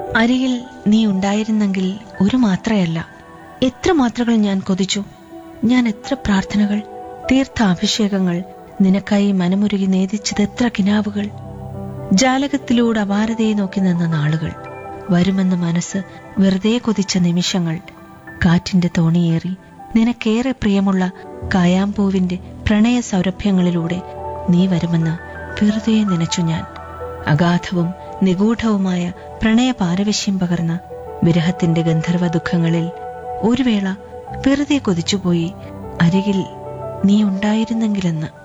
അരികിൽ നീ ഉണ്ടായിരുന്നെങ്കിൽ ഒരു മാത്രയല്ല എത്ര മാത്രകൾ ഞാൻ കൊതിച്ചു ഞാൻ എത്ര പ്രാർത്ഥനകൾ തീർത്ഥാഭിഷേകങ്ങൾ നിനക്കായി മനമുരുകി നേദിച്ചത് എത്ര കിനാവുകൾ ജാലകത്തിലൂടെ അപാരതയെ നോക്കി നിന്ന നാളുകൾ വരുമെന്ന് മനസ്സ് വെറുതെ കൊതിച്ച നിമിഷങ്ങൾ കാറ്റിന്റെ തോണിയേറി നിനക്കേറെ പ്രിയമുള്ള കായാമ്പൂവിന്റെ പ്രണയ സൗരഭ്യങ്ങളിലൂടെ നീ വരുമെന്ന് വെറുതെ നനച്ചു ഞാൻ അഗാധവും നിഗൂഢവുമായ പ്രണയ പാരവശ്യം പകർന്ന വിരഹത്തിന്റെ ഗന്ധർവ ദുഃഖങ്ങളിൽ ഒരു വേള വെറുതെ കൊതിച്ചുപോയി അരികിൽ നീ ഉണ്ടായിരുന്നെങ്കിലെന്ന്